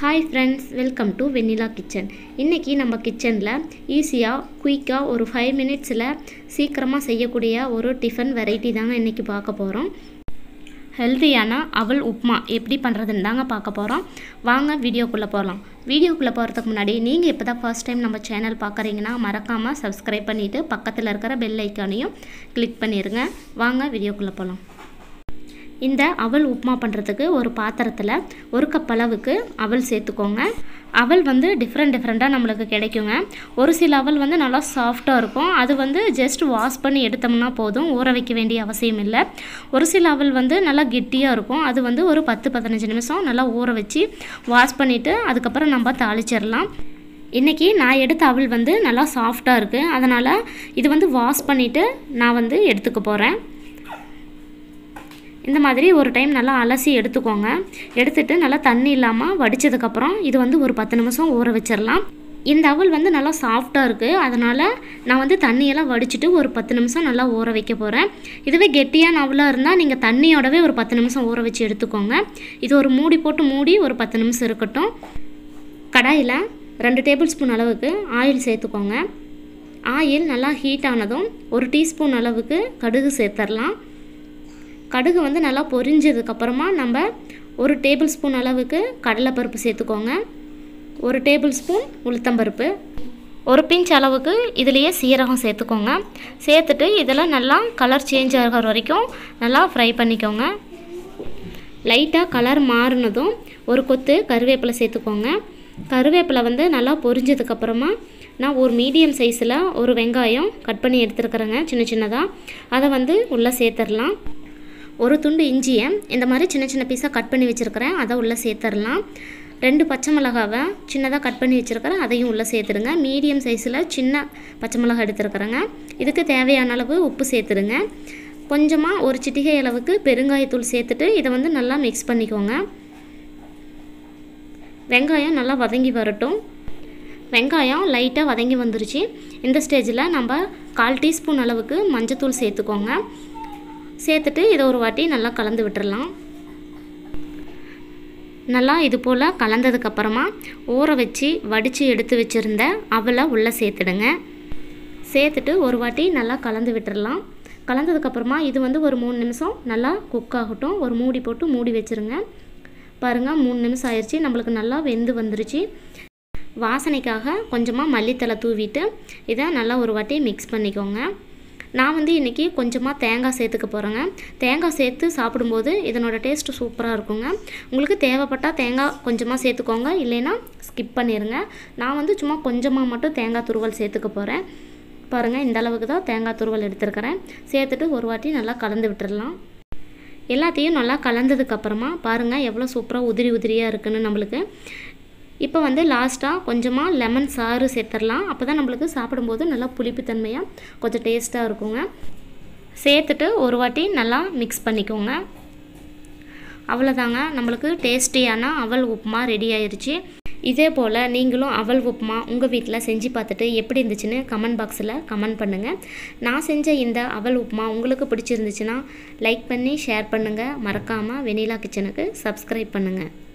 hi friends welcome to Vennila kitchen இன்றைக்கி நம்ம கிச்சனில் ஈஸியாக குயிக்காக ஒரு ஃபைவ் மினிட்ஸில் சீக்கிரமாக செய்யக்கூடிய ஒரு டிஃபன் வெரைட்டி தாங்க இன்றைக்கி பார்க்க போகிறோம் ஹெல்த்தியான அவல் உப்மா எப்படி பண்ணுறதுன்னு தாங்க பார்க்க போகிறோம் வாங்க வீடியோக்குள்ளே போகலாம் வீடியோக்குள்ளே போகிறதுக்கு முன்னாடி நீங்கள் இப்போ தான் ஃபர்ஸ்ட் டைம் நம்ம சேனல் பார்க்குறீங்கன்னா மறக்காமல் சப்ஸ்கிரைப் பண்ணிவிட்டு பக்கத்தில் இருக்கிற பெல் ஐக்கானையும் கிளிக் பண்ணிடுங்க வாங்க வீடியோக்குள்ளே போகலாம் இந்த அவல் உப்புமா பண்ணுறதுக்கு ஒரு பாத்திரத்தில் ஒரு கப் அளவுக்கு அவல் சேர்த்துக்கோங்க அவல் வந்து டிஃப்ரெண்ட் டிஃப்ரெண்ட்டாக நம்மளுக்கு கிடைக்குங்க ஒரு சில அவல் வந்து நல்லா சாஃப்டாக இருக்கும் அது வந்து ஜஸ்ட் வாஷ் பண்ணி எடுத்தோம்னா போதும் ஊற வைக்க வேண்டிய அவசியம் இல்லை ஒரு சில அவல் வந்து நல்லா கெட்டியாக இருக்கும் அது வந்து ஒரு பத்து பதினஞ்சு நிமிஷம் நல்லா ஊற வச்சு வாஷ் பண்ணிவிட்டு அதுக்கப்புறம் நம்ம தாளிச்சிடலாம் இன்றைக்கி நான் எடுத்த அவல் வந்து நல்லா சாஃப்டாக இருக்குது அதனால் இது வந்து வாஷ் பண்ணிவிட்டு நான் வந்து எடுத்துக்க போகிறேன் இந்த மாதிரி ஒரு டைம் நல்லா அலசி எடுத்துக்கோங்க எடுத்துட்டு நல்லா தண்ணி இல்லாமல் வடித்ததுக்கப்புறம் இது வந்து ஒரு பத்து நிமிஷம் ஊற வச்சிடலாம் இந்த அவல் வந்து நல்லா சாஃப்டாக இருக்குது அதனால் நான் வந்து தண்ணியெல்லாம் வடிச்சிட்டு ஒரு பத்து நிமிஷம் நல்லா ஊற வைக்க போகிறேன் இதுவே கெட்டியான அவலாக இருந்தால் நீங்கள் தண்ணியோடவே ஒரு பத்து நிமிஷம் ஊற வச்சு எடுத்துக்கோங்க இது ஒரு மூடி போட்டு மூடி ஒரு பத்து நிமிஷம் இருக்கட்டும் கடாயில் ரெண்டு டேபிள் ஸ்பூன் அளவுக்கு ஆயில் சேர்த்துக்கோங்க ஆயில் நல்லா ஹீட் ஆனதும் ஒரு டீஸ்பூன் அளவுக்கு கடுகு சேர்த்துடலாம் கடுகு வந்து நல்லா பொரிஞ்சதுக்கப்புறமா நம்ம ஒரு டேபிள் ஸ்பூன் அளவுக்கு கடலைப்பருப்பு சேர்த்துக்கோங்க ஒரு டேபிள் ஸ்பூன் உளுத்தம்பருப்பு ஒரு பிஞ்ச் அளவுக்கு இதுலேயே சீரகம் சேர்த்துக்கோங்க சேர்த்துட்டு இதெல்லாம் நல்லா கலர் சேஞ்ச் ஆகிற வரைக்கும் நல்லா ஃப்ரை பண்ணிக்கோங்க லைட்டாக கலர் மாறினதும் ஒரு கொத்து கருவேப்பிலை சேர்த்துக்கோங்க கருவேப்பிலை வந்து நல்லா பொரிஞ்சதுக்கப்புறமா நான் ஒரு மீடியம் சைஸில் ஒரு வெங்காயம் கட் பண்ணி எடுத்துருக்குறேங்க சின்ன சின்னதாக அதை வந்து உள்ளே சேர்த்துடலாம் ஒரு துண்டு இஞ்சியை இந்த மாதிரி சின்ன சின்ன பீஸாக கட் பண்ணி வச்சுருக்கிறேன் அதை உள்ளே சேர்த்துடலாம் ரெண்டு பச்சை மிளகாவை சின்னதாக கட் பண்ணி வச்சுருக்கிறேன் அதையும் உள்ளே சேர்த்துடுங்க மீடியம் சைஸில் சின்ன பச்சை மிளகா எடுத்துருக்குறேங்க இதுக்கு தேவையான அளவு உப்பு சேர்த்துடுங்க கொஞ்சமாக ஒரு சிட்டிகை அளவுக்கு பெருங்காயத்தூள் சேர்த்துட்டு இதை வந்து நல்லா மிக்ஸ் பண்ணிக்கோங்க வெங்காயம் நல்லா வதங்கி வரட்டும் வெங்காயம் லைட்டாக வதங்கி வந்துருச்சு இந்த ஸ்டேஜில் நம்ம கால் டீஸ்பூன் அளவுக்கு மஞ்சத்தூள் சேர்த்துக்கோங்க சேர்த்துட்டு இதை ஒரு வாட்டி நல்லா கலந்து விட்டுறலாம் நல்லா இது போல் கலந்ததுக்கப்புறமா ஊற வச்சு வடித்து எடுத்து வச்சுருந்த அவலை உள்ளே சேர்த்துடுங்க சேர்த்துட்டு ஒரு வாட்டி நல்லா கலந்து விட்டுறலாம் கலந்ததுக்கப்புறமா இது வந்து ஒரு மூணு நிமிஷம் நல்லா குக் ஆகட்டும் ஒரு மூடி போட்டு மூடி வச்சுருங்க பாருங்கள் மூணு நிமிஷம் ஆயிடுச்சு நம்மளுக்கு நல்லா வெந்து வந்துருச்சு வாசனைக்காக கொஞ்சமாக மல்லித்தலை தூவிட்டு இதை நல்லா ஒரு வாட்டி மிக்ஸ் பண்ணிக்கோங்க நான் வந்து இன்றைக்கி கொஞ்சமாக தேங்காய் சேர்த்துக்க போகிறேங்க தேங்காய் சேர்த்து சாப்பிடும்போது இதனோட டேஸ்ட்டு சூப்பராக இருக்குங்க உங்களுக்கு தேவைப்பட்டால் தேங்காய் கொஞ்சமாக சேர்த்துக்கோங்க இல்லைன்னா ஸ்கிப் பண்ணிடுங்க நான் வந்து சும்மா கொஞ்சமாக மட்டும் தேங்காய் துருவல் சேர்த்துக்க போகிறேன் பாருங்கள் இந்த அளவுக்கு தான் தேங்காய் துருவல் எடுத்துருக்கிறேன் சேர்த்துட்டு ஒரு வாட்டி நல்லா கலந்து விட்டுடலாம் எல்லாத்தையும் நல்லா கலந்ததுக்கப்புறமா பாருங்கள் எவ்வளோ சூப்பராக உதிரி உதிரியாக இருக்குன்னு நம்மளுக்கு இப்போ வந்து லாஸ்ட்டாக கொஞ்சமாக லெமன் சாறு சேர்த்துடலாம் அப்போ தான் நம்மளுக்கு சாப்பிடும்போது நல்லா புளிப்புத்தன்மையாக கொஞ்சம் டேஸ்ட்டாக இருக்குங்க சேர்த்துட்டு ஒரு வாட்டி நல்லா மிக்ஸ் பண்ணிக்கோங்க அவ்வளோதாங்க நம்மளுக்கு டேஸ்டியான அவல் உப்புமா ரெடி ஆயிடுச்சு இதே போல் நீங்களும் அவல் உப்புமா உங்கள் வீட்டில் செஞ்சு பார்த்துட்டு எப்படி இருந்துச்சுன்னு கமெண்ட் பாக்ஸில் கமெண்ட் பண்ணுங்கள் நான் செஞ்ச இந்த அவல் உப்புமா உங்களுக்கு பிடிச்சிருந்துச்சுன்னா லைக் பண்ணி ஷேர் பண்ணுங்கள் மறக்காமல் வெனிலா கிச்சனுக்கு சப்ஸ்கிரைப் பண்ணுங்கள்